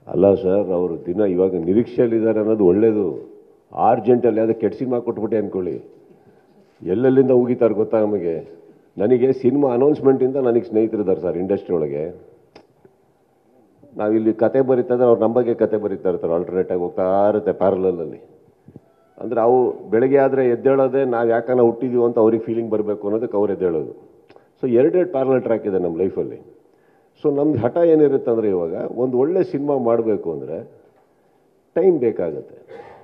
ಅಲ್ಲ ಸರ್ ಅವರು ದಿನ ಇವಾಗ ನಿರೀಕ್ಷೆಯಲ್ಲಿದ್ದಾರೆ ಅನ್ನೋದು ಒಳ್ಳೇದು ಆರ್ಜೆಂಟಲ್ಲಿ ಯಾವುದೋ ಕೆಟ್ಟ ಸಿನಿಮಾ ಕೊಟ್ಬಿಟ್ಟೆ ಅಂದ್ಕೊಳ್ಳಿ ಎಲ್ಲೆಲ್ಲಿಂದ ಹೋಗಿತಾರೆ ಗೊತ್ತಾ ನಮಗೆ ನನಗೆ ಸಿನಿಮಾ ಅನೌನ್ಸ್ಮೆಂಟಿಂದ ನನಗೆ ಸ್ನೇಹಿತರಿದ್ದಾರೆ ಸರ್ ಇಂಡಸ್ಟ್ರಿ ಒಳಗೆ ನಾವಿಲ್ಲಿ ಕತೆ ಬರೀತಾ ಇದ್ರೆ ಅವ್ರು ನಮ್ಮ ಬಗ್ಗೆ ಕತೆ ಬರೀತಾ ಇರ್ತಾರೆ ಆಲ್ಟರ್ನೇಟ್ ಆಗಿ ಹೋಗ್ತಾ ಇರುತ್ತೆ ಪ್ಯಾರಲಲ್ಲಿ ಅಂದರೆ ಅವು ಬೆಳಗ್ಗೆ ಆದರೆ ಎದ್ದೇಳೋದೇ ನಾವು ಯಾಕನ ಹುಟ್ಟಿದೀವಿ ಅಂತ ಅವ್ರಿಗೆ ಫೀಲಿಂಗ್ ಬರಬೇಕು ಅನ್ನೋದಕ್ಕೆ ಅವ್ರು ಎದ್ದೇಳೋದು ಸೊ ಎರಡೆರಡು ಪ್ಯಾರಲ್ ಟ್ರ್ಯಾಕ್ ಇದೆ ನಮ್ಮ ಲೈಫಲ್ಲಿ ಸೊ ನಮ್ದು ಹಠ ಏನಿರುತ್ತೆ ಅಂದರೆ ಇವಾಗ ಒಂದು ಒಳ್ಳೆ ಸಿನಿಮಾ ಮಾಡಬೇಕು ಅಂದರೆ ಟೈಮ್ ಬೇಕಾಗತ್ತೆ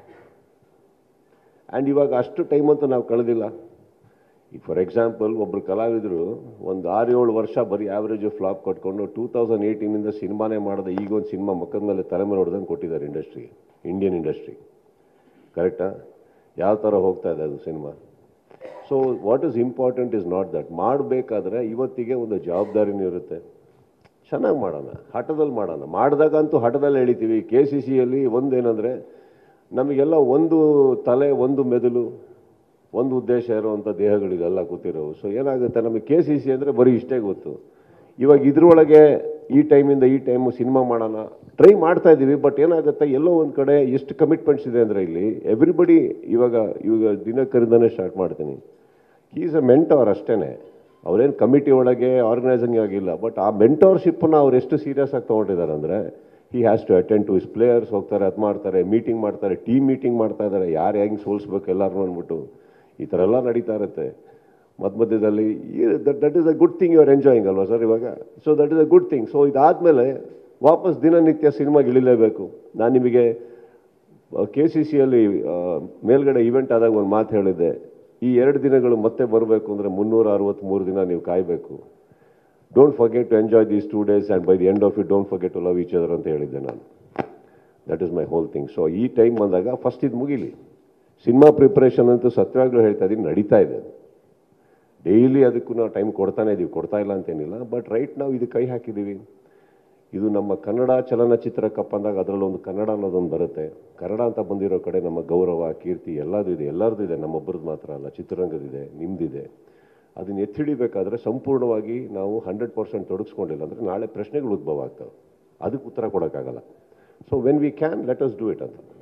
ಆ್ಯಂಡ್ ಇವಾಗ ಅಷ್ಟು ಟೈಮ್ ಅಂತೂ ನಾವು ಕಳೆದಿಲ್ಲ ಈಗ ಫಾರ್ ಎಕ್ಸಾಂಪಲ್ ಒಬ್ಬರು ಕಲಾವಿದರು ಒಂದು ಆರು ಏಳು ವರ್ಷ ಬರೀ ಆ್ಯಾವ್ರೇಜು ಫ್ಲಾಪ್ ಕೊಟ್ಕೊಂಡು ಟೂ ತೌಸಂಡ್ ಏಯ್ಟೀನಿಂದ ಸಿನಿಮಾನೇ ಮಾಡಿದೆ ಈಗ ಒಂದು ಸಿನಿಮಾ ಮಕ್ಕದ ಮೇಲೆ ತಲೆ ಮೇಲೆ ಹೊಡೆದಂಗೆ ಕೊಟ್ಟಿದ್ದಾರೆ ಇಂಡಸ್ಟ್ರಿಗೆ ಇಂಡಿಯನ್ ಇಂಡಸ್ಟ್ರಿ ಕರೆಕ್ಟಾ ಯಾವ ಥರ ಹೋಗ್ತಾ ಇದೆ ಅದು cinema so what is important is not that ಮಾಡಬೇಕಾದ್ರೆ ಇವತ್ತಿಗೆ ಒಂದು ಜವಾಬ್ದಾರಿನೂ ಇರುತ್ತೆ ಚೆನ್ನಾಗಿ ಮಾಡೋಣ ಹಠದಲ್ಲಿ ಮಾಡೋಣ ಮಾಡಿದಾಗಂತೂ ಹಠದಲ್ಲಿ ಎಳಿತೀವಿ ಕೆ ಸಿ ಸಿಯಲ್ಲಿ ಒಂದೇನೆಂದರೆ ನಮಗೆಲ್ಲ ಒಂದು ತಲೆ ಒಂದು ಮೆದುಳು ಒಂದು ಉದ್ದೇಶ ಇರುವಂಥ ದೇಹಗಳಿಗೆಲ್ಲ ಕೂತಿರೋವು ಸೊ ಏನಾಗುತ್ತೆ ನಮಗೆ ಕೆ ಸಿ ಸಿ ಅಂದರೆ ಬರೀ ಇಷ್ಟೇ ಗೊತ್ತು ಇವಾಗ ಇದ್ರೊಳಗೆ ಈ ಟೈಮಿಂದ ಈ ಟೈಮು ಸಿನಿಮಾ ಮಾಡೋಣ ಟ್ರೈ ಮಾಡ್ತಾ ಇದ್ದೀವಿ ಬಟ್ ಏನಾಗುತ್ತೆ ಎಲ್ಲೋ ಒಂದು ಕಡೆ ಎಷ್ಟು ಕಮಿಟ್ಮೆಂಟ್ಸ್ ಇದೆ ಅಂದರೆ ಇಲ್ಲಿ ಎವ್ರಿಬಡಿ ಇವಾಗ ಇವಾಗ ದಿನಕರಿಂದನೇ ಸ್ಟಾರ್ಟ್ ಮಾಡ್ತೀನಿ ಈಸ್ ಅ ಮೆಂಟೋರ್ ಅಷ್ಟೇ ಅವ್ರೇನು ಕಮಿಟಿ ಒಳಗೆ ಆರ್ಗನೈಸಿಂಗ್ ಆಗಿಲ್ಲ ಬಟ್ ಆ ಮೆಂಟೋರ್ಶಿಪ್ಪನ್ನ ಅವ್ರು ಎಷ್ಟು ಸೀರಿಯಸ್ ಆಗಿ ತೊಗೊಂಡಿದ್ದಾರೆ ಅಂದರೆ he has to attend to his players ಹೋಗ್ತಾರೆ ಅದು ಮಾಡ್ತಾರೆ ಮೀಟಿಂಗ್ ಮಾಡ್ತಾರೆ ಟೀಮ್ ಮೀಟಿಂಗ್ ಮಾಡ್ತಾ ಇದ್ದಾರೆ ಯಾರು ಹೆಂಗೆ ಸೋಲ್ಸ್ಬೇಕು ಎಲ್ಲರೂ ಅಂದ್ಬಿಟ್ಟು ಈ ಥರ ಎಲ್ಲ ನಡೀತಾ ಇರುತ್ತೆ ಮಧ್ಯ ಮಧ್ಯದಲ್ಲಿ that is a good thing you are enjoying ಅಲ್ವಾ ಸರ್ ಇವಾಗ so that is a good thing so ಇದಾದಮೇಲೆ ವಾಪಸ್ ದಿನನಿತ್ಯ ಸಿನಿಮಾಗೆ ಇಳಿಲೇಬೇಕು ನಾನು ನಿಮಗೆ ಕೆ ಸಿ ಸಿಯಲ್ಲಿ ಮೇಲ್ಗಡೆ ಇವೆಂಟ್ ಆದಾಗ ಒಂದು ಮಾತು ಹೇಳಿದ್ದೆ ಈ ಎರಡು ದಿನಗಳು ಮತ್ತೆ ಬರಬೇಕು ಅಂದರೆ ಮುನ್ನೂರ ಅರವತ್ತ್ಮೂರು ದಿನ ನೀವು ಕಾಯಬೇಕು don't forget to enjoy these two days and by the end of it don't forget to love each other ಅಂತ ಹೇಳಿದ್ದೆ ನಾನು that is my whole thing so ಈ ಟೈಮ್ ಬಂದಾಗ ಫಸ್ಟ್ ಇದು ಮುಗೀಲಿ ಸಿನಿಮಾ ಪ್ರಿಪ್ರೇಷನ್ ಅಂತೂ ಸತ್ಯವಾಗ್ಲೂ ಹೇಳ್ತಾ ಇದ್ದೀನಿ ನಡೀತಾ ಇದೆ ಡೈಲಿ ಅದಕ್ಕೂ ನಾವು ಟೈಮ್ ಕೊಡ್ತಾನೆ ಇದ್ದೀವಿ ಕೊಡ್ತಾ ಇಲ್ಲ ಅಂತೇನಿಲ್ಲ ಬಟ್ ರೈಟ್ ನಾವು ಇದು ಕೈ ಹಾಕಿದ್ದೀವಿ ಇದು ನಮ್ಮ ಕನ್ನಡ ಚಲನಚಿತ್ರ ಕಪ್ ಅಂದಾಗ ಅದರಲ್ಲಿ ಒಂದು ಕನ್ನಡ ಅನ್ನೋದೊಂದು ಬರುತ್ತೆ ಕನ್ನಡ ಅಂತ ಬಂದಿರೋ ಕಡೆ ನಮ್ಮ ಗೌರವ ಕೀರ್ತಿ ಎಲ್ಲದೂ ಇದೆ ಎಲ್ಲರದ್ದು ಇದೆ ನಮ್ಮೊಬ್ಬರದ್ದು ಮಾತ್ರ ಅಲ್ಲ ಚಿತ್ರರಂಗದಿದೆ ನಿಮ್ಮದಿದೆ ಅದನ್ನ ಎತ್ತಿಡಿಬೇಕಾದ್ರೆ ಸಂಪೂರ್ಣವಾಗಿ ನಾವು ಹಂಡ್ರೆಡ್ ಪರ್ಸೆಂಟ್ ತೊಡಗಿಸ್ಕೊಂಡಿಲ್ಲ ಅಂದರೆ ನಾಳೆ ಪ್ರಶ್ನೆಗಳು ಉದ್ಭವ ಆಗ್ತವೆ ಅದಕ್ಕೆ ಉತ್ತರ ಕೊಡೋಕ್ಕಾಗಲ್ಲ so when we can let us do it ಅಂತ